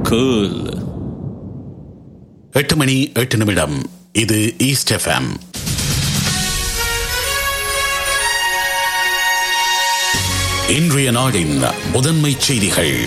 cool. எட்டு மணி எட்டு நிமிடம் இது ஈஸ்ட் எஃப்எம் இன்றைய நாடின் முதன்மை செய்திகள்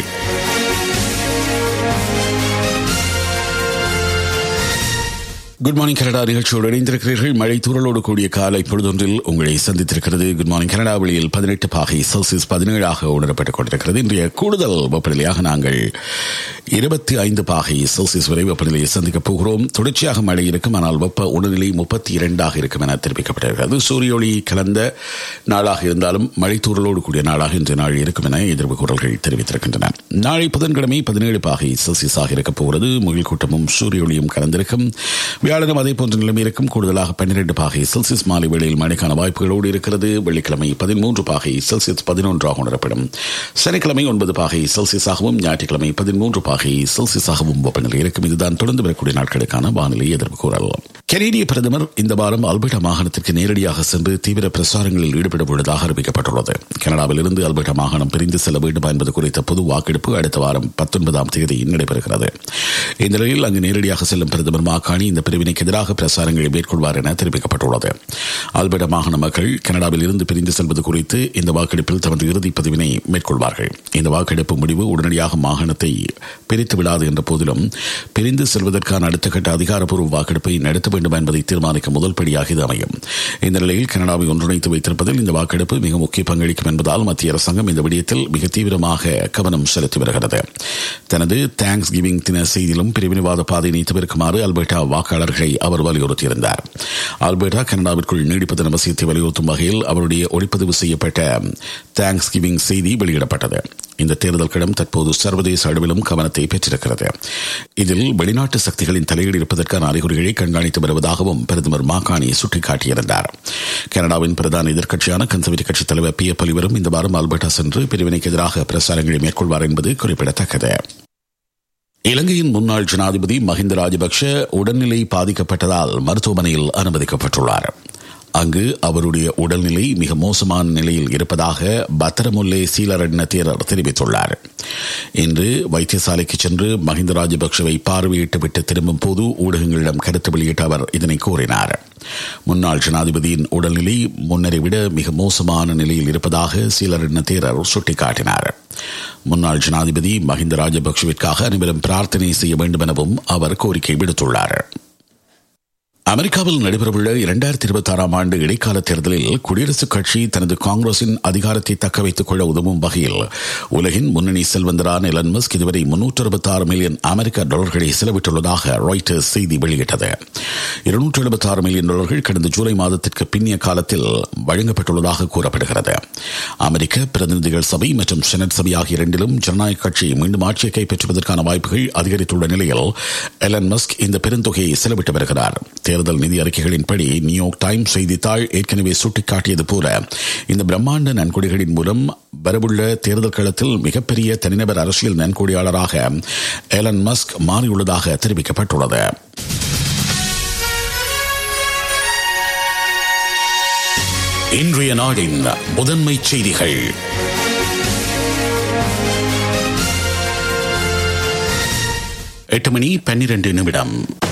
குட் மார்னிங் கனடா நிகழ்ச்சியோடு இணைந்திருக்கிறீர்கள் மழை தூரலோடு கூடிய காலை பொழுதொன்றில் உங்களை சந்தித்திருக்கிறது குட் மார்னிங் கனடா வெளியில் பதினெட்டு பாகை செல்சியஸ் பதினேழாக உணரப்பட்டுக் கொண்டிருக்கிறது இன்றைய கூடுதல் வெப்பநிலையாக நாங்கள் இருபத்தி ஐந்து பாகை செல்சியஸ் வரை வெப்பநிலையை சந்திக்கப் போகிறோம் தொடர்ச்சியாக மழை இருக்கும் ஆனால் வெப்ப உணர்நிலை முப்பத்தி இரண்டாக இருக்கும் என தெரிவிக்கப்பட்டிருக்கிறது சூரிய ஒளி கலந்த நாளாக இருந்தாலும் மழை தூரலோடு கூடிய நாளாக இன்று நாள் இருக்கும் என எதிர்ப்பு குரல்கள் தெரிவித்திருக்கின்றன நாளை புதன்கிழமை பதினேழு பாகை செல்சியஸாக இருக்கப் போகிறது முகில் கூட்டமும் சூரிய ஒளியும் கலந்திருக்கும் வியாழனும் அதே போன்ற நிலைமை இருக்கும் கூடுதலாக பன்னிரண்டு பாகை செல்சியஸ் மாலை வேளையில் மழைக்கான வாய்ப்புகளோடு இருக்கிறது வெள்ளிக்கிழமை பதிமூன்று பாகை செல்சியஸ் பதினொன்றாக உணரப்படும் சனிக்கிழமை ஒன்பது பாகை செல்சியஸாகவும் ஞாயிற்றுக்கிழமை பதிமூன்று பாகை செல்சியஸாகவும் வெப்பநிலை இருக்கும் இதுதான் தொடர்ந்து வரக்கூடிய நாட்களுக்கான வானிலை எதிர்ப்பு கூறல் கனேடிய பிரதமர் இந்த வாரம் அல்பர்டா மாகாணத்திற்கு நேரடியாக சென்று தீவிர பிரச்சாரங்களில் ஈடுபட உள்ளதாக அறிவிக்கப்பட்டுள்ளது கனடாவில் இருந்து அல்பர்டா மாகாணம் பிரிந்து செல்ல வேண்டுமா என்பது குறித்த பொது வாக்கெடுப்பு அடுத்த வாரம் பத்தொன்பதாம் தேதி நடைபெறுகிறது இந்த நிலையில் அங்கு நேரடியாக செல்லும் பிரதமர் மாகாணி இந்த பிரிவினைக்கு எதிராக பிரச்சாரங்களை மேற்கொள்வார் என தெரிவிக்கப்பட்டுள்ளது அல்பர்டா மாகாண மக்கள் கனடாவில் இருந்து பிரிந்து செல்வது குறித்து இந்த வாக்கெடுப்பில் தமது இறுதி பதிவினை மேற்கொள்வார்கள் இந்த வாக்கெடுப்பு முடிவு உடனடியாக மாகாணத்தை பிரித்து விடாது என்ற போதிலும் பிரிந்து செல்வதற்கான அடுத்த கட்ட அதிகாரப்பூர்வ வாக்கெடுப்பை நடத்த வேண்டும் என்பதை தீர்மானிக்க முதல் படியாக இது அமையும் இந்த நிலையில் கனடாவை ஒன்றிணைத்து வைத்திருப்பதில் இந்த வாக்கெடுப்பு மிக முக்கிய பங்களிக்கும் என்பதால் மத்திய அரசாங்கம் இந்த விடயத்தில் மிக தீவிரமாக கவனம் செலுத்தி வருகிறது தனது தேங்க்ஸ் கிவிங் தின செய்தியிலும் பிரிவினைவாத பாதையினை தவிர்க்குமாறு அல்பர்டா வாக்காளர்களை அவர் வலியுறுத்தியிருந்தார் அல்பர்டா கனடாவிற்குள் நீடிப்பதன் அவசியத்தை வலியுறுத்தும் வகையில் அவருடைய ஒளிப்பதிவு செய்யப்பட்ட தேங்க்ஸ் கிவிங் செய்தி வெளியிடப்பட்டது இந்த தேர்தல் களம் தற்போது சர்வதேச அளவிலும் கவனத்தை பெற்றிருக்கிறது இதில் வெளிநாட்டு சக்திகளின் தலையீடு இருப்பதற்கான அறிகுறிகளை கண்காணித்து வருவதாகவும் பிரதமர் மாகாணி சுட்டிக்காட்டியிருந்தார் கனடாவின் பிரதான எதிர்க்கட்சியான கன்சர்வேட்டிவ் கட்சித் தலைவர் பி எப் அலிவரும் இந்த வாரம் அல்பர்டா சென்று பிரிவினைக்கு எதிராக பிரச்சாரங்களை மேற்கொள்வார் என்பது குறிப்பிடத்தக்கது இலங்கையின் முன்னாள் ஜனாதிபதி மஹிந்த ராஜபக்ஷ உடல்நிலை பாதிக்கப்பட்டதால் மருத்துவமனையில் அனுமதிக்கப்பட்டுள்ளார் அங்கு அவருடைய உடல்நிலை மிக மோசமான நிலையில் இருப்பதாக பத்திரமுல்லே சீலரட்ன தேரர் தெரிவித்துள்ளார் இன்று வைத்தியசாலைக்கு சென்று மஹிந்த ராஜபக்சவை பார்வையிட்டு விட்டு திரும்பும் போது ஊடகங்களிடம் கருத்து வெளியிட்ட அவர் இதனை கூறினார் முன்னாள் ஜனாதிபதியின் உடல்நிலை முன்னரை விட மிக மோசமான நிலையில் இருப்பதாக சீலரட்ன தேரர் சுட்டிக்காட்டினார் முன்னாள் ஜனாதிபதி மஹிந்த ராஜபக்சவிற்காக அனைவரும் பிரார்த்தனை செய்ய வேண்டும் எனவும் அவர் கோரிக்கை விடுத்துள்ளார் அமெரிக்காவில் நடைபெறவுள்ள இரண்டாயிரத்தி இருபத்தி ஆறாம் ஆண்டு இடைக்கால தேர்தலில் குடியரசுக் கட்சி தனது காங்கிரசின் அதிகாரத்தை தக்க வைத்துக் கொள்ள உதவும் வகையில் உலகின் முன்னணி செல்வந்தரான எலன் மஸ்க் இதுவரை முன்னூற்று அறுபத்தி ஆறு மில்லியன் அமெரிக்க டாலர்களை செலவிட்டுள்ளதாக ராய்டர்ஸ் செய்தி வெளியிட்டது இருநூற்று எழுபத்தி ஆறு மில்லியன் டாலர்கள் கடந்த ஜூலை மாதத்திற்கு பின்னிய காலத்தில் வழங்கப்பட்டுள்ளதாக கூறப்படுகிறது அமெரிக்க பிரதிநிதிகள் சபை மற்றும் செனட் சபை ஆகிய இரண்டிலும் ஜனநாயக கட்சி மீண்டும் ஆட்சியை கைப்பற்றுவதற்கான வாய்ப்புகள் அதிகரித்துள்ள நிலையில் எலன் மஸ்க் இந்த பெருந்தொகையை செலவிட்டு வருகிறார் தேர்தல் நிதி அறிக்கைகளின்படி நியூயார்க் டைம்ஸ் செய்தித்தாள் ஏற்கனவே சுட்டிக்காட்டியது போல இந்த பிரம்மாண்ட நன்கொடைகளின் மூலம் வரவுள்ள தேர்தல் களத்தில் மிகப்பெரிய தனிநபர் அரசியல் நன்கொடையாளராக எலன் மஸ்க் மாறியுள்ளதாக தெரிவிக்கப்பட்டுள்ளது இன்றைய நாடின் முதன்மை செய்திகள் எட்டு மணி பன்னிரண்டு நிமிடம்